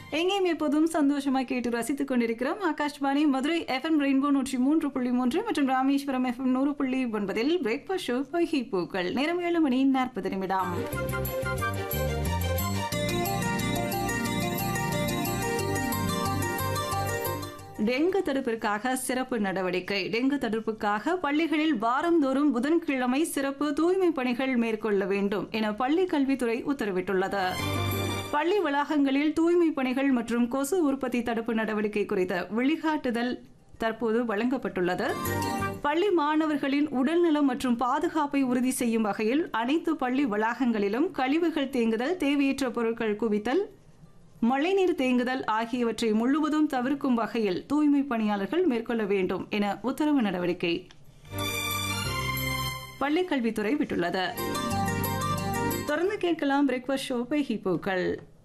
எங்கேயும் எப்போதும் சந்தோஷமா கேட்டு ரசித்துக் கொண்டிருக்கிறோம் ஆகாஷ்வாணி மதுரை எஃப்எம் ரெயின்போ நூற்றி மூன்று புள்ளி மூன்று மற்றும் ராமேஸ்வரம் எஃப்எம் நூறு புள்ளி ஒன்பதில் பிரேக்ஃபாஸ்ட் ஷோ பொய்கை பூக்கள் நேரம் ஏழு மணி நாற்பது நிமிடம் டெங்கு தடுப்பிற்காக சிறப்பு நடவடிக்கை டெங்கு தடுப்புக்காக பள்ளிகளில் வாரந்தோறும் புதன்கிழமை சிறப்பு தூய்மை பணிகள் மேற்கொள்ள வேண்டும் என பள்ளி கல்வித்துறை உத்தரவிட்டுள்ளது பள்ளி வளாகங்களில் தூய்மை பணிகள் மற்றும் கொசு உற்பத்தி தடுப்பு நடவடிக்கை குறித்த வழிகாட்டுதல் தற்போது வழங்கப்பட்டுள்ளது பள்ளி மாணவர்களின் உடல்நலம் மற்றும் பாதுகாப்பை உறுதி செய்யும் வகையில் அனைத்து பள்ளி வளாகங்களிலும் கழிவுகள் தேங்குதல் தேவையற்ற பொருட்கள் குவித்தல் மழைநீர் தேங்குதல் ஆகியவற்றை முழுவதும் தவிர்க்கும் வகையில் தூய்மை பணியாளர்கள் மேற்கொள்ள வேண்டும் என உத்தரவு நடவடிக்கை பள்ளிக்கல்வித்துறை விட்டுள்ளது தொடர்ந்து கேட்கலாம் பிரேக்ஃபாஸ்ட் ஷோ பை ஹிப்போக்கள்